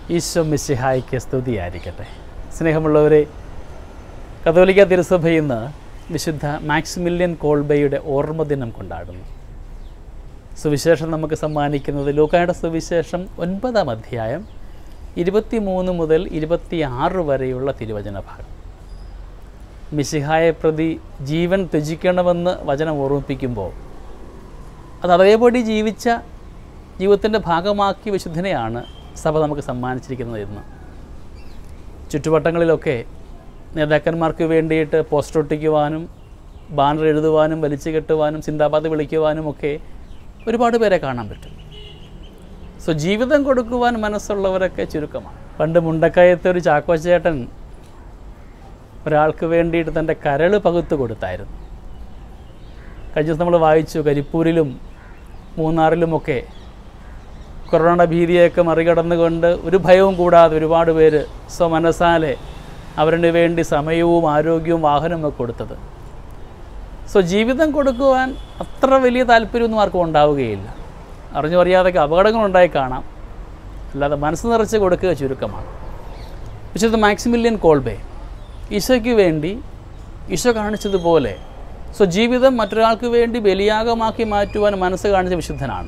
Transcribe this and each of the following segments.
ഈശോ മിശിഹായ്ക്ക് സ്തുതിയായിരിക്കട്ടെ സ്നേഹമുള്ളവരെ കത്തോലിക്ക തിരുസഭ ഇന്ന് വിശുദ്ധ മാക്സിമില്യൻ കോൾബയുടെ ഓർമ്മ ദിനം കൊണ്ടാടുന്നു സുവിശേഷം നമുക്ക് സമ്മാനിക്കുന്നത് ലൂക്കായുടെ സുവിശേഷം ഒൻപതാം അധ്യായം ഇരുപത്തി മൂന്ന് മുതൽ ഇരുപത്തിയാറ് വരെയുള്ള തിരുവചന ഭാഗം മിശിഹായെ പ്രതി ജീവൻ ത്യജിക്കണമെന്ന് വചനം ഓർമ്മിപ്പിക്കുമ്പോൾ അത് അതേപടി ജീവിച്ച ജീവിതത്തിൻ്റെ ഭാഗമാക്കിയ വിശുദ്ധനെയാണ് സഭ നമുക്ക് സമ്മാനിച്ചിരിക്കുന്നത് ഇന്ന് ചുറ്റുവട്ടങ്ങളിലൊക്കെ നേതാക്കന്മാർക്ക് വേണ്ടിയിട്ട് പോസ്റ്റർ ഒട്ടിക്കുവാനും ബാനർ എഴുതുവാനും വലിച്ചു കെട്ടുവാനും സിന്ദാബാദ് വിളിക്കുവാനും ഒക്കെ ഒരുപാട് പേരെ കാണാൻ പറ്റും സോ ജീവിതം കൊടുക്കുവാൻ മനസ്സുള്ളവരൊക്കെ ചുരുക്കമാണ് പണ്ട് മുണ്ടക്കയത്തെ ഒരു ചാക്കോച്ചേട്ടൻ ഒരാൾക്ക് വേണ്ടിയിട്ട് തൻ്റെ കരൾ പകുത്ത് കൊടുത്തായിരുന്നു കഴിഞ്ഞ ദിവസം നമ്മൾ വായിച്ചു കരിപ്പൂരിലും മൂന്നാറിലുമൊക്കെ കൊറോണ ഭീതിയൊക്കെ മറികടന്നുകൊണ്ട് ഒരു ഭയവും കൂടാതെ ഒരുപാട് പേര് സ്വമനസാലെ അവരിന് വേണ്ടി സമയവും ആരോഗ്യവും വാഹനവും ഒക്കെ കൊടുത്തത് സോ ജീവിതം കൊടുക്കുവാൻ അത്ര വലിയ താല്പര്യമൊന്നും ആർക്കും ഉണ്ടാവുകയില്ല അറിഞ്ഞു അറിയാതൊക്കെ അപകടങ്ങളുണ്ടായി കാണാം അല്ലാതെ മനസ്സ് നിറച്ച് കൊടുക്കുക ചുരുക്കമാണ് വിശുദ്ധ മാക്സിമില്യൻ കോൾബേ ഈശോയ്ക്ക് വേണ്ടി ഈശോ കാണിച്ചതുപോലെ സോ ജീവിതം മറ്റൊരാൾക്ക് വേണ്ടി ബലിയാഗമാക്കി മാറ്റുവാൻ മനസ്സ് കാണിച്ച വിശുദ്ധനാണ്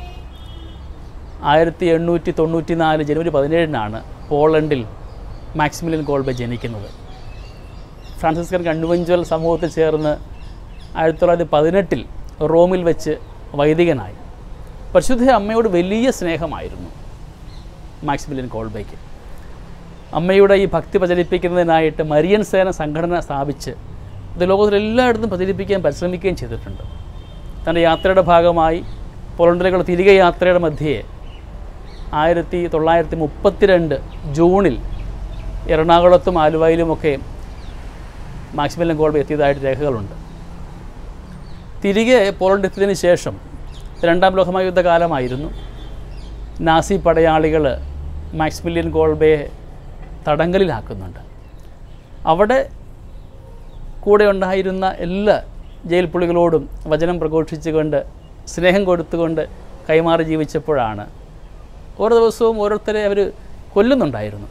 ആയിരത്തി എണ്ണൂറ്റി തൊണ്ണൂറ്റി നാല് ജനുവരി പതിനേഴിനാണ് പോളണ്ടിൽ മാക്സിമിലിയൻ കോൾബെ ജനിക്കുന്നത് ഫ്രാൻസിസ്കൻ കൺവെൻച്വൽ സമൂഹത്തിൽ ചേർന്ന് ആയിരത്തി തൊള്ളായിരത്തി പതിനെട്ടിൽ റോമിൽ വെച്ച് വൈദികനായി പരിശുദ്ധ അമ്മയോട് വലിയ സ്നേഹമായിരുന്നു മാക്സിമിലിയൻ കോൾബയ്ക്ക് അമ്മയുടെ ഈ ഭക്തി പ്രചരിപ്പിക്കുന്നതിനായിട്ട് മരിയൻ സേന സംഘടന സ്ഥാപിച്ച് ഇത് ലോകത്തിലെല്ലായിടത്തും പ്രചരിപ്പിക്കാൻ പരിശ്രമിക്കുകയും ചെയ്തിട്ടുണ്ട് തൻ്റെ യാത്രയുടെ ഭാഗമായി പോളണ്ടിലേക്കുള്ള തിരികെ യാത്രയുടെ മധ്യേ ആയിരത്തി തൊള്ളായിരത്തി മുപ്പത്തിരണ്ട് ജൂണിൽ എറണാകുളത്തും ആലുവയിലുമൊക്കെ മാക്സിമലിയൻ കോൾബെ എത്തിയതായിട്ട് രേഖകളുണ്ട് തിരികെ പോളണ്ട് എത്തിയതിന് ശേഷം രണ്ടാം ലോകമഹായുദ്ധ കാലമായിരുന്നു നാസി പടയാളികൾ മാക്സിമിലിയൻ കോൾബയെ തടങ്കലിലാക്കുന്നുണ്ട് അവിടെ കൂടെ ഉണ്ടായിരുന്ന എല്ലാ ജയിൽ പുള്ളികളോടും വചനം പ്രഘോഷിച്ചുകൊണ്ട് സ്നേഹം കൊടുത്തുകൊണ്ട് കൈമാറി ജീവിച്ചപ്പോഴാണ് ഓരോ ദിവസവും ഓരോരുത്തരെ അവർ കൊല്ലുന്നുണ്ടായിരുന്നു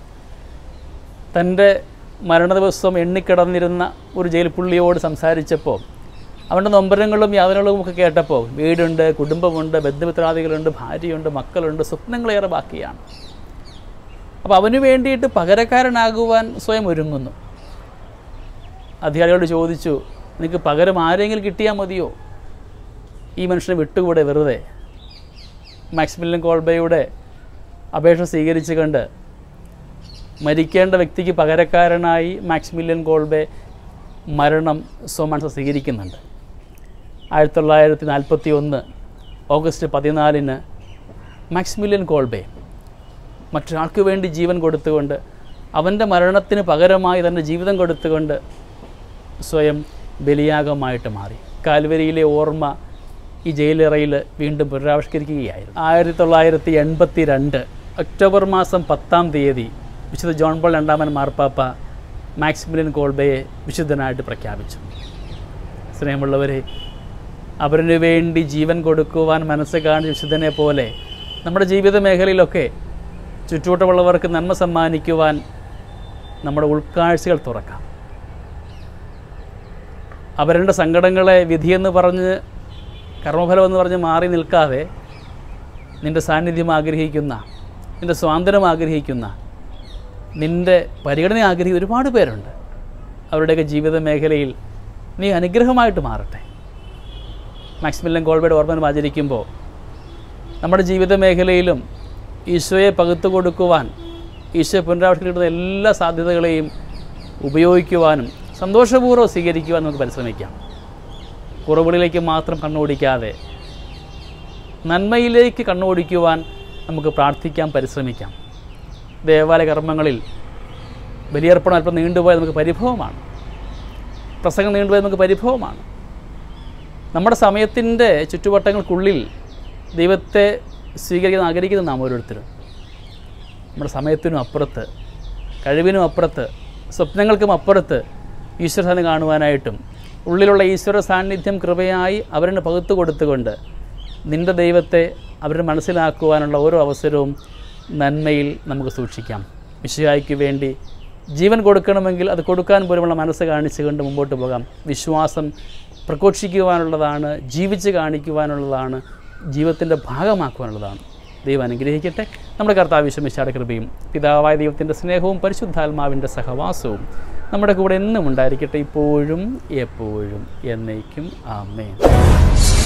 തൻ്റെ മരണ ദിവസം എണ്ണിക്കിടന്നിരുന്ന ഒരു ജയിൽ പുള്ളിയോട് സംസാരിച്ചപ്പോൾ അവൻ്റെ നൊമ്പരങ്ങളും യാതനകളും ഒക്കെ കേട്ടപ്പോൾ വീടുണ്ട് കുടുംബമുണ്ട് ബന്ധുമിത്രാദികളുണ്ട് ഭാര്യയുണ്ട് മക്കളുണ്ട് സ്വപ്നങ്ങളേറെ ബാക്കിയാണ് അപ്പോൾ അവന് വേണ്ടിയിട്ട് പകരക്കാരനാകുവാൻ സ്വയം ഒരുങ്ങുന്നു അധികാരികളോട് ചോദിച്ചു നിനക്ക് പകരം ആരെങ്കിലും കിട്ടിയാൽ മതിയോ ഈ മനുഷ്യനെ വിട്ടുകൂടെ വെറുതെ മാക്സിമിലിയൻ കോൾബയുടെ അപേക്ഷ സ്വീകരിച്ചു കണ്ട് മരിക്കേണ്ട വ്യക്തിക്ക് പകരക്കാരനായി മാക്സിമിലിയൻ കോൾബെ മരണം സ്വമനസ് സ്വീകരിക്കുന്നുണ്ട് ആയിരത്തി തൊള്ളായിരത്തി നാൽപ്പത്തി ഒന്ന് ഓഗസ്റ്റ് പതിനാലിന് മാക്സിമിലിയൻ കോൾബെ മറ്റൊരാൾക്ക് വേണ്ടി ജീവൻ കൊടുത്തുകൊണ്ട് അവൻ്റെ മരണത്തിന് പകരമായി തൻ്റെ ജീവിതം കൊടുത്തുകൊണ്ട് സ്വയം ബലിയാഗമായിട്ട് മാറി കാൽവരിയിലെ ഓർമ്മ ഈ ജയിലറയിൽ വീണ്ടും പുനരാവിഷ്കരിക്കുകയായിരുന്നു ആയിരത്തി തൊള്ളായിരത്തി എൺപത്തി രണ്ട് ഒക്ടോബർ മാസം പത്താം തീയതി വിശുദ്ധ ജോൺ പോൾ രണ്ടാമൻ മാർപ്പാപ്പ മാക്സിമിലിയൻ കോൾബയെ വിശുദ്ധനായിട്ട് പ്രഖ്യാപിച്ചു സ്നേഹമുള്ളവരെ അവരിന് വേണ്ടി ജീവൻ കൊടുക്കുവാൻ മനസ്സ് കാണിച്ച വിശുദ്ധനെ പോലെ നമ്മുടെ ജീവിത മേഖലയിലൊക്കെ ചുറ്റുവട്ടമുള്ളവർക്ക് നന്മ സമ്മാനിക്കുവാൻ നമ്മുടെ ഉൾക്കാഴ്ചകൾ തുറക്കാം അവരുടെ സങ്കടങ്ങളെ വിധിയെന്ന് പറഞ്ഞ് കർമ്മഫലമെന്ന് പറഞ്ഞ് മാറി നിൽക്കാതെ നിൻ്റെ സാന്നിധ്യം ആഗ്രഹിക്കുന്ന നിൻ്റെ സ്വാതന്ത്ര്യം ആഗ്രഹിക്കുന്ന നിൻ്റെ പരിഗണന ആഗ്രഹിക്കുന്ന ഒരുപാട് പേരുണ്ട് അവരുടെയൊക്കെ ജീവിത മേഖലയിൽ നീ അനുഗ്രഹമായിട്ട് മാറട്ടെ മാക്സിമില്ലൻ കോൾബയുടെ ഓർമ്മ ആചരിക്കുമ്പോൾ നമ്മുടെ ജീവിത മേഖലയിലും ഈശോയെ പകുത്തു കൊടുക്കുവാൻ ഈശോ പുനരാവിഷ്കരിക്കുന്ന എല്ലാ സാധ്യതകളെയും ഉപയോഗിക്കുവാനും സന്തോഷപൂർവ്വം സ്വീകരിക്കുവാൻ നമുക്ക് പരിശ്രമിക്കാം കുറവുകളിലേക്ക് മാത്രം കണ്ണോടിക്കാതെ നന്മയിലേക്ക് കണ്ണോടിക്കുവാൻ നമുക്ക് പ്രാർത്ഥിക്കാം പരിശ്രമിക്കാം ദേവാലയ കർമ്മങ്ങളിൽ ബലിയർപ്പണം അല്പം നീണ്ടുപോയാൽ നമുക്ക് പരിഭവമാണ് പ്രസംഗം നീണ്ടുപോയാൽ നമുക്ക് പരിഭവമാണ് നമ്മുടെ സമയത്തിൻ്റെ ചുറ്റുവട്ടങ്ങൾക്കുള്ളിൽ ദൈവത്തെ സ്വീകരിക്കാൻ ആഗ്രഹിക്കുന്ന നാം ഓരോരുത്തരും നമ്മുടെ സമയത്തിനും അപ്പുറത്ത് കഴിവിനും അപ്പുറത്ത് സ്വപ്നങ്ങൾക്കും അപ്പുറത്ത് ഈശ്വരസാന്ന് കാണുവാനായിട്ടും ഉള്ളിലുള്ള ഈശ്വര സാന്നിധ്യം കൃപയായി അവരിന് പകുത്തു കൊടുത്തുകൊണ്ട് നിൻ്റെ ദൈവത്തെ അവർ മനസ്സിലാക്കുവാനുള്ള ഓരോ അവസരവും നന്മയിൽ നമുക്ക് സൂക്ഷിക്കാം വിശുഹായ്ക്ക് വേണ്ടി ജീവൻ കൊടുക്കണമെങ്കിൽ അത് കൊടുക്കാൻ പോലുമുള്ള മനസ്സ് കാണിച്ചുകൊണ്ട് മുമ്പോട്ട് പോകാം വിശ്വാസം പ്രഘോഷിക്കുവാനുള്ളതാണ് ജീവിച്ച് കാണിക്കുവാനുള്ളതാണ് ജീവിതത്തിൻ്റെ ഭാഗമാക്കുവാനുള്ളതാണ് ദൈവം അനുഗ്രഹിക്കട്ടെ നമ്മുടെ കർത്താവ് വിശ്വമിശാടെ കൃപയും പിതാവായ ദൈവത്തിൻ്റെ സ്നേഹവും പരിശുദ്ധാത്മാവിൻ്റെ സഹവാസവും നമ്മുടെ കൂടെ എന്നും ഉണ്ടായിരിക്കട്ടെ ഇപ്പോഴും എപ്പോഴും എന്നേക്കും ആമേൻ